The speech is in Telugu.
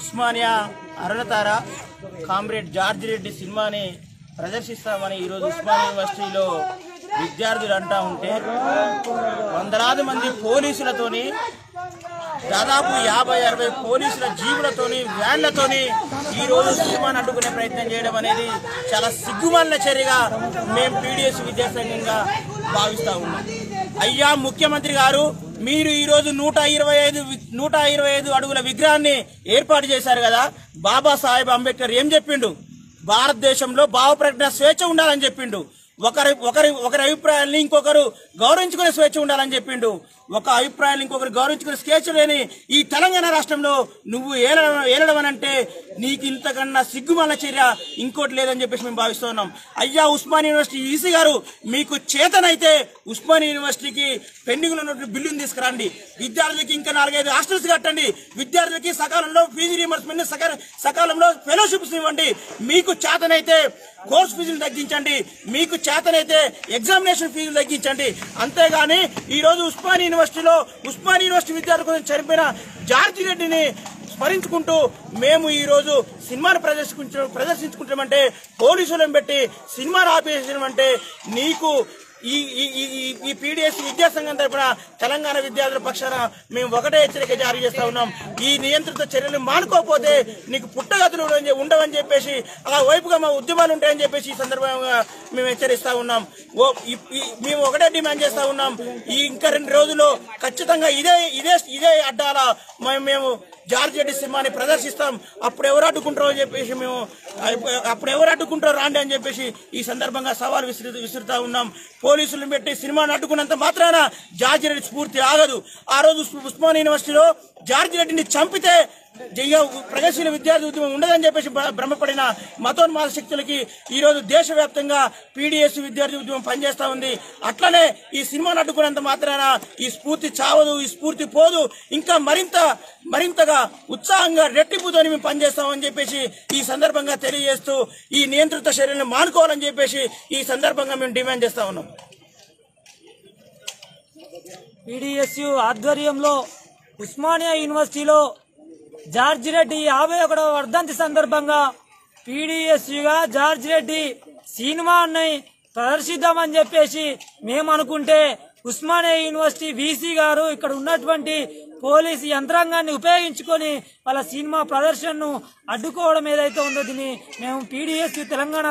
ఉస్మానియా అరుణతార కామ్రేడ్ జార్జ్ రెడ్డి సినిమాని ప్రదర్శిస్తామని ఈరోజు ఉస్మానియా యూనివర్సిటీలో విద్యార్థులు అంటా ఉంటే వందలాది మంది పోలీసులతోని దాదాపు యాభై అరవై పోలీసుల జీవులతోని వ్యాన్లతోని ఈ రోజు సినిమాని అడ్డుకునే ప్రయత్నం చేయడం అనేది చాలా సిగ్గుమాలిన చర్యగా మేము పీడిఎస్ విద్యాసంఘంగా భావిస్తా ఉన్నాం అయ్యా ముఖ్యమంత్రి గారు మీరు ఈ రోజు నూట ఇరవై ఐదు వి- నూట ఇరవై ఐదు అడుగుల విగ్రహాన్ని ఏర్పాటు చేశారు కదా బాబాసాహెబ్ అంబేద్కర్ ఏం చెప్పిండు భారతదేశంలో భావ ప్రకటన స్వేచ్ఛ ఉండాలని చెప్పిండు ఒకరి ఒకరి ఒకరి అభిప్రాయాల్ని ఇంకొకరు గౌరవించుకునే స్వేచ్ఛ ఉండాలని చెప్పిండు ఒక అభిప్రాయాన్ని ఇంకొకరు గౌరవించుకునే స్వేచ్ఛ లేని ఈ తెలంగాణ రాష్ట్రంలో నువ్వు ఏలడం ఏలడం అని అంటే నీకు ఇంతకన్నా సిగ్గుమాల చర్య ఇంకోటి లేదని చెప్పేసి మేము భావిస్తున్నాం అయ్యా ఉస్మాన్ యూనివర్సిటీ ఈసీ గారు మీకు చేతనైతే ఉస్మాన్ యూనివర్సిటీకి పెండింగ్ లో ఉన్నటువంటి బిల్లును తీసుకురండి విద్యార్థులకి ఇంకా నాలుగైదు హాస్టల్స్ కట్టండి విద్యార్థులకి సకాలంలో ఫీజు రీఎంబర్స్మెంట్ సక సకాలంలో ఫెలోషిప్స్ ఇవ్వండి మీకు చేతనైతే కోర్స్ ఫీజులు తగ్గించండి మీకు చేతనైతే ఎగ్జామినేషన్ ఫీజులు తగ్గించండి అంతేగాని ఈ రోజు ఉస్మాన్ యూనివర్సిటీలో ఉస్మాన్ యూనివర్సిటీ విద్యార్థుల కోసం చనిపోయిన జార్జి రెడ్డిని స్మరించుకుంటూ మేము ఈ రోజు సినిమాను ప్రదర్శించ ప్రదర్శించుకుంటామంటే పోలీసులను పెట్టి సినిమాను ఆపేసామంటే నీకు ఈ ఈ ఈ- ఈ- ఈ పీడిఎస్ విద్యాసంఘం తరపున తెలంగాణ విద్యార్థుల పక్షాన మేము ఒకటే హెచ్చరిక జారీ చేస్తా ఉన్నాం ఈ నియంత్రిత చర్యలు మానుకోకపోతే నీకు పుట్టగతులు ఉండవని- ఉండవని చెప్పేసి ఆ వైపుగా మా ఉద్యమాలు ఉంటాయని చెప్పేసి ఈ సందర్భంగా మేము హెచ్చరిస్తా ఉన్నాం ఓ ఈ- ఈ- మేము ఒకటే డిమాండ్ చేస్తా ఉన్నాం ఈ ఇంకా రెండు రోజుల్లో ఖచ్చితంగా ఇదే ఇదే ఇదే అడ్డాల మేము మేము జార్జ్ రెడ్డి సినిమాని ప్రదర్శిస్తాం అప్పుడు ఎవరు అడ్డుకుంటారో అని చెప్పేసి మేము అప్పుడు ఎవరు అడ్డుకుంటారో రాండి అని చెప్పేసి ఈ సందర్భంగా సవాల్ విసిరి విసురుతా ఉన్నాం పోలీసులను పెట్టి సినిమాని అడ్డుకున్నంత మాత్రాన జార్జ్ రెడ్డి స్ఫూర్తి ఆగదు ఆ రోజు ఉస్మాన్ యూనివర్సిటీలో జార్జ్ రెడ్డిని చంపితే జయ ప్రగతిశీల విద్యార్థి ఉద్యమం ఉండదని చెప్పేసి భ్ర- భ్రమపడిన మతోన్మాద శక్తులకి ఈ రోజు దేశవ్యాప్తంగా పీడిఎస్ విద్యార్థి ఉద్యమం పనిచేస్తా ఉంది అట్లనే ఈ సినిమాను అడ్డుకున్నంత మాత్రాన ఈ స్ఫూర్తి చావదు ఈ స్ఫూర్తి పోదు ఇంకా మరింత మరింతగా ఉత్సాహంగా రెట్టింపుతోని మేము పనిచేస్తామని చెప్పేసి ఈ సందర్భంగా తెలియజేస్తూ ఈ నియంత్రిత చర్యలను మానుకోవాలని చెప్పేసి ఈ సందర్భంగా మేము డిమాండ్ చేస్తా ఉన్నాం పీడిఎస్యు ఆధ్వర్యంలో ఉస్మానియా యూనివర్సిటీలో జార్జ్ రెడ్డి యాభై ఒకటవ వర్ధంతి సందర్భంగా పీడిఎస్యుగా జార్జ్ రెడ్డి సినిమాని ప్రదర్శిద్దామని చెప్పేసి మేము అనుకుంటే ఉస్మానియా యూనివర్సిటీ వీసీ గారు ఇక్కడ ఉన్నటువంటి పోలీసు యంత్రాంగాన్ని ఉపయోగించుకొని వాళ్ళ సినిమా ప్రదర్శనను అడ్డుకోవడం ఏదైతే ఉందో దీన్ని మేము పీడిఎస్ తెలంగాణ